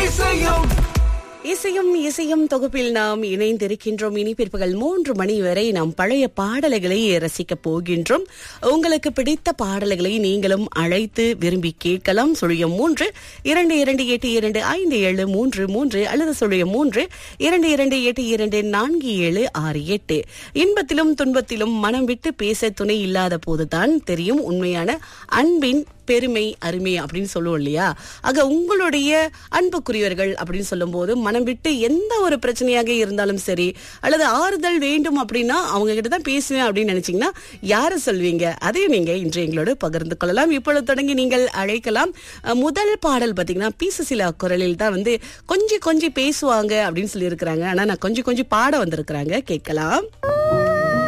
இசையும் இசையும் இசையும் தொகுப்பில் நாம் இணைந்திருக்கின்றோம் இனி பிற்பகல் மூன்று மணி வரை நாம் பழைய பாடல்களை ரசிக்க போகின்றோம் உங்களுக்கு பிடித்த பாடல்களை நீங்களும் அழைத்து விரும்பி கேட்கலாம் சுழியம் மூன்று இரண்டு இரண்டு எட்டு இரண்டு ஐந்து ஏழு மூன்று மூன்று அல்லது சுழியம் மூன்று இரண்டு இரண்டு எட்டு இரண்டு நான்கு ஏழு ஆறு எட்டு இன்பத்திலும் துன்பத்திலும் மனம் விட்டு பேச துணை இல்லாத போதுதான் தெரியும் உண்மையான அன்பின் பெருமை அருமை அப்படின்னு சொல்லுவோம் இல்லையா ஆக உங்களுடைய அன்புக்குரியவர்கள் அப்படின்னு சொல்லும்போது மனம் விட்டு எந்த ஒரு பிரச்சனையாக இருந்தாலும் சரி அல்லது ஆறுதல் வேண்டும் அப்படின்னா அவங்க கிட்ட தான் பேசுவேன் அப்படின்னு நினைச்சீங்கன்னா யாரை சொல்வீங்க அதையும் நீங்க இன்று எங்களோடு பகிர்ந்து கொள்ளலாம் இப்பொழுது தொடங்கி நீங்கள் அழைக்கலாம் அஹ், முதல் பாடல் பாத்தீங்கன்னா பீசசிலா குரலில் தான் வந்து கொஞ்சம் கொஞ்சம் பேசுவாங்க அப்படின்னு சொல்லி இருக்கிறாங்க ஆனா நான் கொஞ்சம் கொஞ்சம் பாட வந்திருக்கிறாங்க கேட்கலாம்